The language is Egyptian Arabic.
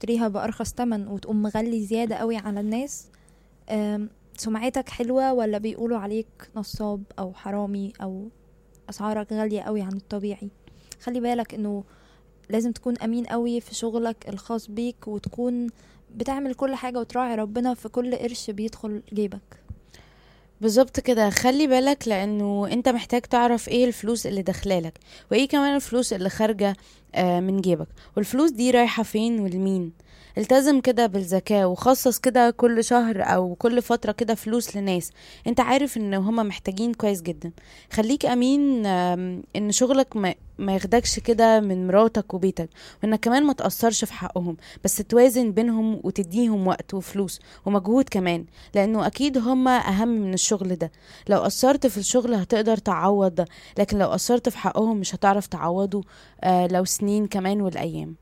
تشتريها بأرخص تمن وتقوم مغلي زيادة قوي على الناس آم، سمعتك حلوة ولا بيقولوا عليك نصاب أو حرامي أو أسعارك غالية قوي عن الطبيعي خلي بالك إنه لازم تكون أمين قوي في شغلك الخاص بيك وتكون بتعمل كل حاجة وتراعي ربنا في كل قرش بيدخل جيبك بالظبط كده خلي بالك لانه انت محتاج تعرف ايه الفلوس اللي داخلالك وايه كمان الفلوس اللي خارجه آه، من جيبك والفلوس دي رايحه فين ولمين التزم كده بالذكاء وخصص كده كل شهر او كل فترة كده فلوس لناس انت عارف ان هما محتاجين كويس جدا خليك امين آم، ان شغلك ما ما ياخدكش كده من مراتك وبيتك وانك كمان ما تأثرش في حقهم بس توازن بينهم وتديهم وقت وفلوس ومجهود كمان لانه اكيد هما اهم من الشغل ده لو قصرت في الشغل هتقدر تعوض ده لكن لو قصرت في حقهم مش هتعرف تعوضه آه لو سنين كمان والايام